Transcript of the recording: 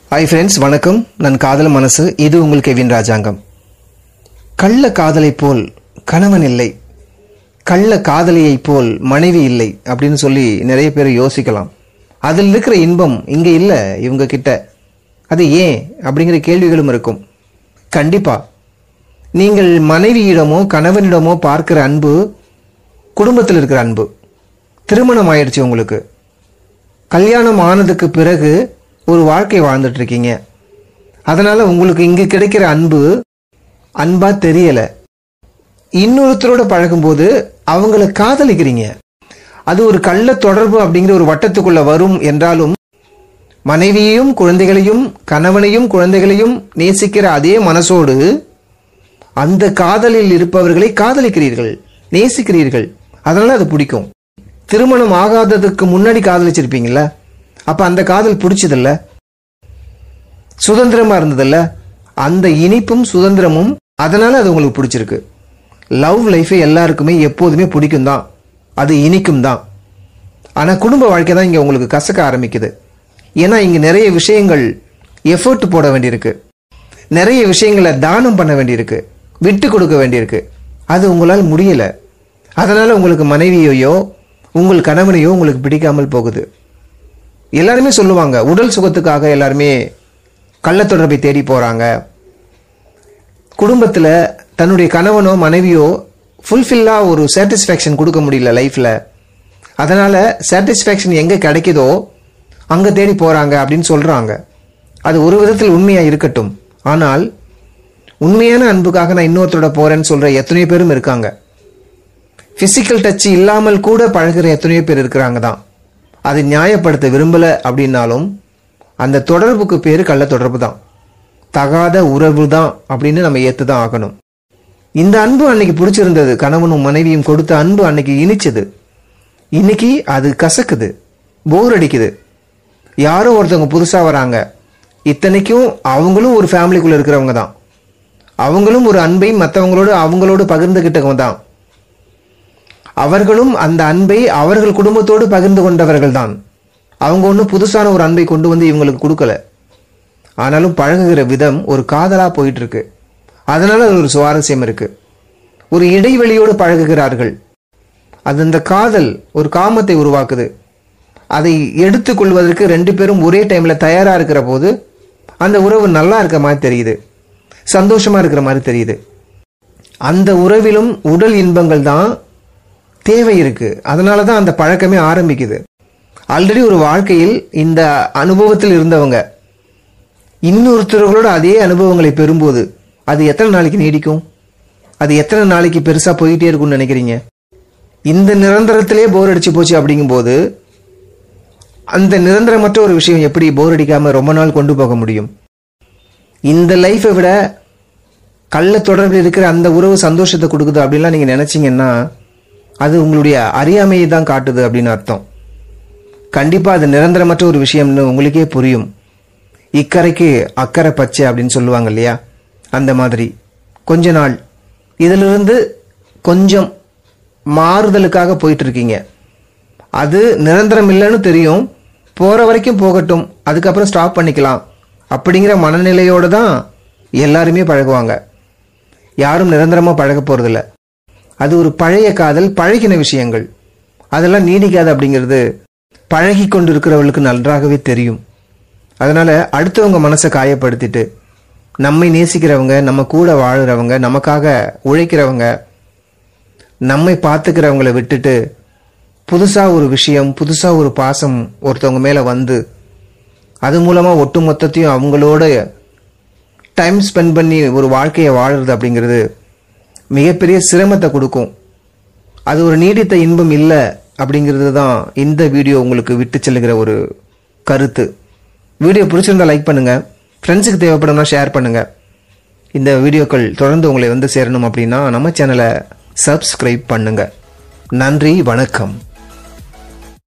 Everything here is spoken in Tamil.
ஹாய் ஃப்ரெண்ட்ஸ் வணக்கம் நான் காதல் மனசு இது உங்கள் கெவின் ராஜாங்கம் கள்ள காதலை போல் கணவன் இல்லை கள்ள காதலியைப் போல் மனைவி இல்லை அப்படின்னு சொல்லி நிறைய பேர் யோசிக்கலாம் அதில் இருக்கிற இன்பம் இங்கே இல்லை இவங்க கிட்ட அது ஏன் அப்படிங்கிற கேள்விகளும் இருக்கும் கண்டிப்பா நீங்கள் மனைவியிடமோ கணவனிடமோ பார்க்கிற அன்பு குடும்பத்தில் இருக்கிற அன்பு திருமணம் ஆயிடுச்சு உங்களுக்கு கல்யாணம் ஆனதுக்கு பிறகு ஒரு வாழ்க்கை வாழ்ந்துட்டு இருக்கீங்க அதனால உங்களுக்கு இங்க கிடைக்கிற அன்பு அன்பா தெரியல இன்னொருத்தரோட பழகும்போது அவங்கள காதலிக்கிறீங்க அது ஒரு கள்ள தொடர்பு அப்படிங்கிற ஒரு வட்டத்துக்குள்ள வரும் என்றாலும் மனைவியையும் குழந்தைகளையும் கணவனையும் குழந்தைகளையும் நேசிக்கிற அதே மனசோடு அந்த காதலில் இருப்பவர்களை காதலிக்கிறீர்கள் நேசிக்கிறீர்கள் அதனால அது பிடிக்கும் திருமணம் ஆகாததுக்கு முன்னாடி காதலிச்சிருப்பீங்கல்ல அப்ப அந்த காதல் பிடிச்சதில்ல சுதந்திரமா இருந்ததில்ல அந்த இனிப்பும் சுதந்திரமும் அதனால அது உங்களுக்கு பிடிச்சிருக்கு லவ் லைஃபை எல்லாருக்குமே எப்போதுமே பிடிக்கும் தான் அது இனிக்கும் தான் ஆனா குடும்ப வாழ்க்கை தான் இங்க உங்களுக்கு கசக்க ஆரம்பிக்குது ஏன்னா இங்க நிறைய விஷயங்கள் எஃபர்ட் போட வேண்டியிருக்கு நிறைய விஷயங்களை தானம் பண்ண வேண்டியிருக்கு விட்டு கொடுக்க வேண்டியிருக்கு அது உங்களால் முடியல அதனால உங்களுக்கு மனைவியையோ உங்கள் கணவனையோ உங்களுக்கு பிடிக்காமல் போகுது எல்லாருமே சொல்லுவாங்க உடல் சுகத்துக்காக எல்லாருமே கள்ள தொடர்பை தேடி போறாங்க குடும்பத்துல தன்னுடைய கணவனோ மனைவியோ ஃபுல்ஃபில்லா ஒரு சாட்டிஸ்ஃபேக்ஷன் கொடுக்க முடியல லைஃப்ல அதனால சாட்டிஸ்ஃபேக்ஷன் எங்க கிடைக்குதோ அங்க தேடி போறாங்க அப்படின்னு சொல்றாங்க அது ஒரு விதத்தில் உண்மையா இருக்கட்டும் ஆனால் உண்மையான அன்புக்காக நான் இன்னொருத்தரோட போறேன்னு சொல்ற எத்தனையோ பேரும் இருக்காங்க பிசிக்கல் டச் இல்லாமல் கூட பழகுற எத்தனையோ பேர் இருக்கிறாங்க தான் அதை நியாயப்படுத்த விரும்பல அப்படின்னாலும் அந்த தொடர்புக்கு பேரு கள்ள தொடர்பு தான் தகாத உறவு தான் அப்படின்னு நம்ம ஏத்து தான் ஆகணும் இந்த அன்பு அன்னைக்கு பிடிச்சிருந்தது கணவனும் மனைவியும் கொடுத்த அன்பு அன்னைக்கு இனிச்சது இன்னைக்கு அது கசக்குது போர் அடிக்குது யாரோ ஒருத்தவங்க புதுசா வராங்க இத்தனைக்கும் அவங்களும் ஒரு ஃபேமிலிக்குள்ள இருக்கிறவங்க தான் அவங்களும் ஒரு அன்பை மற்றவங்களோடு அவங்களோடு பகிர்ந்துகிட்டவங்க தான் அவர்களும் அந்த அன்பை அவர்கள் குடும்பத்தோடு பகிர்ந்து கொண்டவர்கள் தான் அவங்க ஒன்றும் புதுசான ஒரு அன்பை கொண்டு வந்து இவங்களுக்கு கொடுக்கல ஆனாலும் பழகுகிற விதம் ஒரு காதலா போயிட்டு இருக்கு அதனால அது ஒரு சுவாரஸ்யம் இருக்கு ஒரு இடைவெளியோடு பழகுகிறார்கள் அது அந்த காதல் ஒரு காமத்தை உருவாக்குது அதை எடுத்துக்கொள்வதற்கு ரெண்டு பேரும் ஒரே டைம்ல தயாரா இருக்கிற போது அந்த உறவு நல்லா இருக்க மாதிரி தெரியுது சந்தோஷமா இருக்கிற மாதிரி தெரியுது அந்த உறவிலும் உடல் இன்பங்கள் தான் தேவை இருக்கு அதனால தான் அந்த பழக்கமே ஆரம்பிக்குது ஆல்ரெடி ஒரு வாழ்க்கையில் இந்த அனுபவத்தில் இருந்தவங்க இன்னொருத்தர்களோட அதே அனுபவங்களை பெறும்போது அது எத்தனை நாளைக்கு நீடிக்கும் அது எத்தனை நாளைக்கு பெருசா போயிட்டே இருக்கும்னு நினைக்கிறீங்க இந்த நிரந்தரத்திலே போர் அடிச்சு போச்சு அப்படிங்கும்போது அந்த நிரந்தரமற்ற ஒரு விஷயம் எப்படி போர் அடிக்காம ரொம்ப நாள் கொண்டு போக முடியும் இந்த லைஃபை விட கள்ள தொடர்பில் இருக்கிற அந்த உறவு சந்தோஷத்தை கொடுக்குது அப்படின்லாம் நீங்க நினைச்சீங்கன்னா அது உங்களுடைய அறியாமையை தான் காட்டுது அப்படின்னு அர்த்தம் கண்டிப்பா அது நிரந்தரமற்ற ஒரு விஷயம்னு உங்களுக்கே புரியும் இக்கரைக்கு அக்கறை பச்சை அப்படின்னு சொல்லுவாங்க இல்லையா அந்த மாதிரி கொஞ்ச நாள் இதிலிருந்து கொஞ்சம் மாறுதலுக்காக போயிட்டு இருக்கீங்க அது நிரந்தரம் இல்லைன்னு தெரியும் போற வரைக்கும் போகட்டும் அதுக்கப்புறம் ஸ்டாப் பண்ணிக்கலாம் அப்படிங்கிற மனநிலையோடு தான் எல்லாருமே பழகுவாங்க யாரும் நிரந்தரமா பழக போறதில்ல அது ஒரு பழைய காதல் பழகின விஷயங்கள் அதெல்லாம் நீடிக்காது அப்படிங்கிறது பழகி கொண்டு இருக்கிறவர்களுக்கு நன்றாகவே தெரியும் அதனால அடுத்தவங்க மனசை காயப்படுத்திட்டு நம்மை நேசிக்கிறவங்க நம்ம கூட வாழுறவங்க நமக்காக உழைக்கிறவங்க நம்மை பார்த்துக்கிறவங்கள விட்டுட்டு புதுசா ஒரு விஷயம் புதுசா ஒரு பாசம் ஒருத்தவங்க மேல வந்து அது மூலமா ஒட்டு மொத்தத்தையும் அவங்களோட டைம் ஸ்பெண்ட் பண்ணி ஒரு வாழ்க்கையை வாழுறது அப்படிங்கிறது மிகப்பெரிய சிரமத்தை கொடுக்கும் அது ஒரு நீடித்த இன்பம் இல்லை அப்படிங்கிறது தான் இந்த வீடியோ உங்களுக்கு விட்டு செல்லுகிற ஒரு கருத்து வீடியோ பிடிச்சிருந்தா லைக் பண்ணுங்க ஃப்ரெண்ட்ஸுக்கு தேவைப்படும்னா ஷேர் பண்ணுங்க இந்த வீடியோக்கள் தொடர்ந்து உங்களை வந்து சேரணும் அப்படின்னா நம்ம சேனலை சப்ஸ்கிரைப் பண்ணுங்க நன்றி வணக்கம்